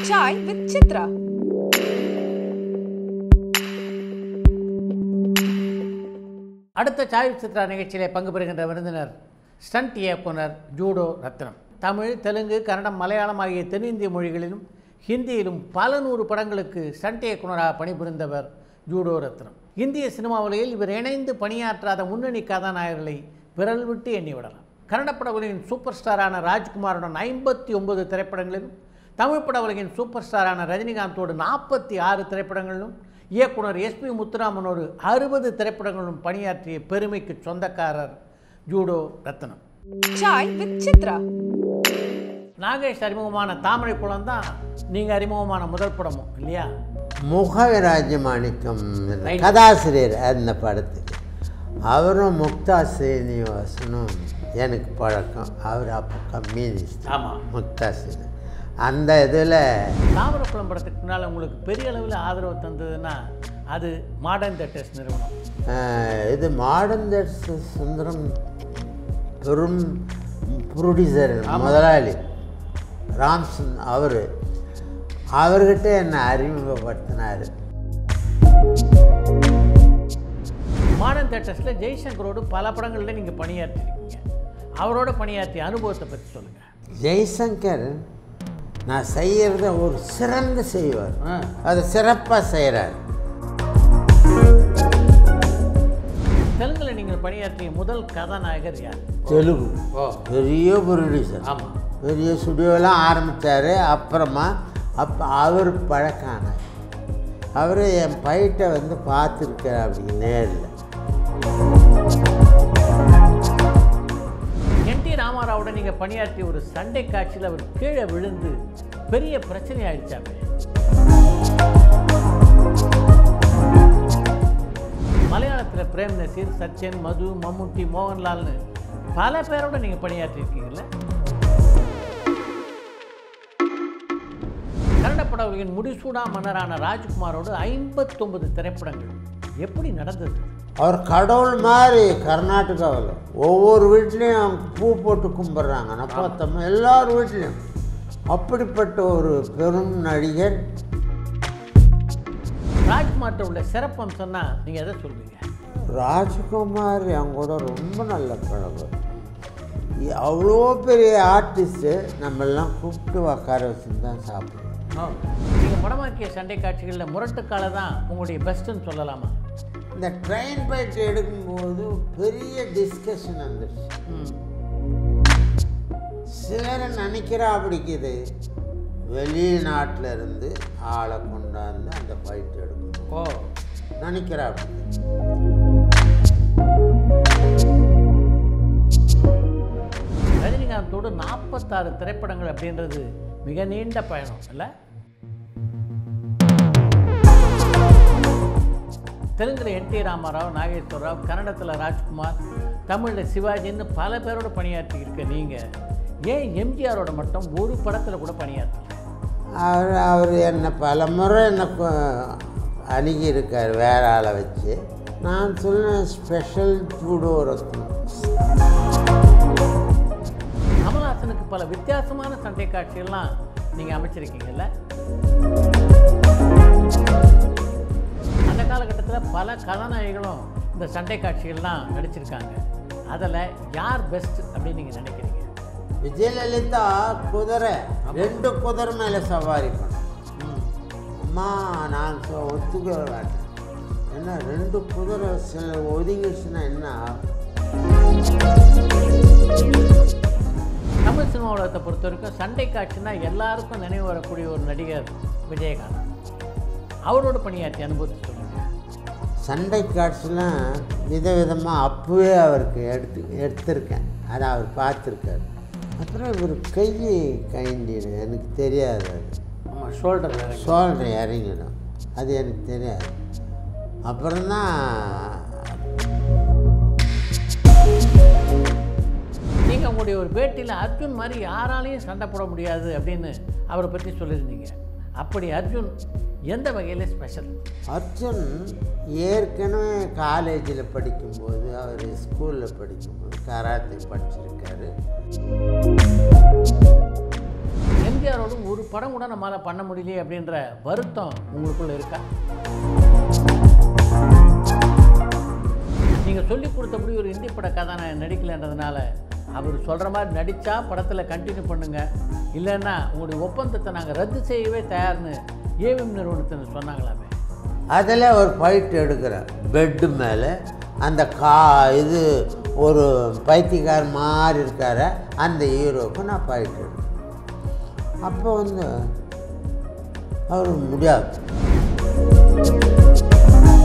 Chai with Chitra. அடுத்த சாய் சித்ரா நிகழ்ச்சியிலே பங்கு பெறுகின்ற விருந்தினர் ஸ்டண்ட் இயக்குனர் ஜூடோ ரத்னம் தமிழ் தெலுங்கு கன்னடம் மலையாளம் ஆகிய தென்னிந்திய மொழிகளிலும் ஹிந்தியிலும் பல நூறு படங்களுக்கு ஸ்டண்ட் இயக்குனராக பணிபுரிந்தவர் ஜூடோ ரத்னம் இந்திய சினிமா உலகில் இவர் இணைந்து பணியாற்றாத முன்னணி கதாநாயகர்களை விரல் விட்டு எண்ணிவிடலாம் கன்னட பட உலகின் சூப்பர் ஸ்டாரான ராஜ்குமாருடன் ஐம்பத்தி ஒன்பது திரைப்படங்களிலும் தமிழ் பட உலகின் சூப்பர் ஸ்டாரான ரஜினிகாந்தோடு நாற்பத்தி ஆறு திரைப்படங்களிலும் இயக்குனர் எஸ்பி முத்துராமனோடு அறுபது திரைப்படங்களிலும் பணியாற்றிய பெருமைக்கு சொந்தக்காரர் Judo Rathnam Chai with Chitra. Nagesh அறிமுகமான தாமரை குளம் தான் நீங்கள் அறிமுகமான முதல் படமும் இல்லையா முகராஜ மாணிக்கம் என்ற Right. கதாசிரியர் அந்த படத்துக்கு அவரும் முக்தா சீனிவாசனும் எனக்கு பழக்கம் அவர் அப்போ கம்யூனிஸ்ட் ஆமாம் முக்தா சீனி அந்த இதில் தாமரைக்குளம் படத்துக்கு முன்னால் உங்களுக்கு பெரிய அளவில் ஆதரவு தந்ததுன்னா அது மாடர்ன் தேட்டர்ஸ் நிறுவனம் இது மாடர்ன் தட்ஸ் சுந்தரம் பெரும் ப்ரொடியூசர் முதலாளி ராம்சன் அவர் அவர்கிட்ட என்னை அறிமுகப்படுத்தினார் மாடர்ன் தேட்டர்ஸில் ஜெய்சங்கரோடு பல படங்களில் நீங்கள் பணியாற்றிருக்கீங்க அவரோட பணியாற்றிய அனுபவத்தை பற்றி சொல்லுங்கள் ஜெய்சங்கர் நான் செய்யறத ஒரு சிறந்து செய்வார் ஆ. அதை சிறப்பாக செய்கிறார் தெலுங்கில் நீங்கள் பணியாற்றிய முதல் கதாநாயகர் யார் தெலுங்கு ஓ பெரிய ப்ரொடியூசர் ஆமாம் பெரிய ஸ்டுடியோலாம் ஆரம்பித்தார் அப்புறமா அப்போ அவர் பழக்கானார் அவர் என் பைட்டை வந்து பார்த்துருக்கார் அப்படி நேரில் என் டி ராமாராவோட நீங்கள் பணியாற்றிய ஒரு சண்டை காட்சியில் அவர் கீழே விழுந்து பெரிய பிரச்சனை ஆயிடுச்சாமே மலையாளத்தில் பிரேம் நசீர் சத்யன் மது மம்முட்டி மோகன்லால்னு பல பேரோட நீங்கள் பணியாற்றியிருக்கீங்கல்ல கன்னட பட உலகின் முடிசூடா மன்னரான ராஜ்குமாரோடு ஐம்பத்தொன்பது திரைப்படங்கள் எப்படி நடந்தது அவர் கடவுள் மாதிரி கர்நாடகாவில் ஒவ்வொரு வீட்லேயும் பூ போட்டு கும்பிட்றாங்க நான் பார்த்தோம் எல்லார் வீட்லேயும் அப்படிப்பட்ட ஒரு பெரும் நடிகர் ராஜ்குமார்கிட்ட உள்ள சிறப்பம்சம்னா நீங்கள் எதை சொல்வீங்க ராஜ்குமார் என் கூட ரொம்ப நல்ல பழக்கம் இ- அவ்வளோ பெரிய ஆர்டிஸ்ட்டு நம்மெல்லாம் கூப்பிட்டு உட்கார வச்சுன்னு தான் சாப்பிடுவோம் நீங்கள் படமாக்கிய சண்டை காட்சிகளில் முரட்டுக்கால தான் உங்களுடைய பெஸ்ட்டுன்னு சொல்லலாமா இந்த ட்ரெயின் பைட் எடுக்கும்போது பெரிய டிஸ்கஷன் வந்துடுச்சு ம் சிலர் நினைக்கிறா அப்படிக்குது வெளிநாட்டில் இருந்து ஆளை கொண்டாந்து அந்த ஃபைட் எடுக்கணும் ஓ நினைக்கிறா அப்படி ரஜினிகாந்தோடு நாற்பத்தாறு திரைப்படங்கள் அப்படின்றது மிக நீண்ட பயணம் இல்லை தெலுங்கில் என் டி ராமாராவ் நாகேஸ்வர ராவ் கன்னடத்தில் ராஜ்குமார் தமிழில் சிவாஜின்னு பல பேரோட பணியாற்றி இருக்க நீங்கள் ஏன் எம்ஜிஆரோட மட்டும் ஒரு படத்தில் கூட பணியாற்றல அவர் அவர் என்னை பல முறை என்னை கொ- அணுகியிருக்கார் வேற ஆளை வச்சு நான் சொன்னேன் ஸ்பெஷல் ஜூடோ ரத்னம் கமல்ஹாசனுக்கு பல வித்தியாசமான சண்டை காட்சிகள்லாம் நீங்கள் அமைச்சிருக்கீங்கல்ல அந்த காலகட்டத்தில் பல கதாநாயகிகளும் இந்த சண்டை காட்சிகள்லாம் நடிச்சிருக்காங்க அதில் யார் பெஸ்ட் அப்படின்னு நீங்கள் நினைக்கிறீங்க விஜயலலிதா குதிரை ரெண்டு குதிரை மேலே சவாரி பண்ணோம் அம்மா நான் சொ- ஒத்துக்க மாட்டேன் என்ன ரெண்டு குதிரை சில ஒதுங்கிடுச்சுன்னா என்ன ஆகும்? தமிழ் சினிமா உலகத்தை பொறுத்த வரைக்கும் சண்டை காட்சினா எல்லாருக்கும் நினைவு வரக்கூடிய ஒரு நடிகர் விஜயகாந்த் அவரோட பணியாற்றிய அனுபவத்தை சொல்லுங்கள் சண்டை காட்சிலாம் விதவிதமாக அப்போவே அவருக்கு எடுத்து எடுத்திருக்கேன் அதை அவர் பார்த்துருக்காரு அப்புறம் இவர் கையை கைண்டிடும் எனக்கு தெரியாது அது ஆமாம் ஷோல்டரில் சொல்கிறேன் இறங்கிடும் அது எனக்கு தெரியாது அப்புறம்தான் நீங்கள் உங்களுடைய ஒரு பேட்டியில் அர்ஜுன் மாதிரி யாராலையும் சண்டை போட முடியாது அப்படின்னு அவரை பற்றி சொல்லியிருந்தீங்க அப்படி அர்ஜுன் எந்த வகையில் ஸ்பெஷல் அர்ஜுன் ஏற்கனவே காலேஜில் படிக்கும்போது அவர் ஸ்கூலில் படிக்கும்போது கராத்தே படிச்சிருக்காரு எம்ஜிஆரோடும் ஒரு படம் கூட நம்மளால் பண்ண முடியலையே அப்படின்ற வருத்தம் உங்களுக்குள்ள இருக்கா நீங்கள் சொல்லி கொடுத்தபடி ஒரு இந்தி பட கதாநாயகன் நடிக்கலைன்றதுனால அவர் சொல்கிற மாதிரி நடித்தா படத்தில் கண்டினியூ பண்ணுங்கள் இல்லைன்னா உங்களுடைய ஒப்பந்தத்தை நாங்கள் ரத்து செய்யவே தயார்னு ஏவிஎம் நிறுவனத்தில் சொன்னாங்களாமே அதில் ஒரு ஃபைட் எடுக்கிறேன் பெட்டு மேலே அந்த கா இது ஒரு பைத்தியக்கார மாதிரி இருக்கார அந்த ஹீரோவுக்கு நான் ஃபைட் எடுக்கிறேன் அப்போ வந்து அவருக்கு முடியாது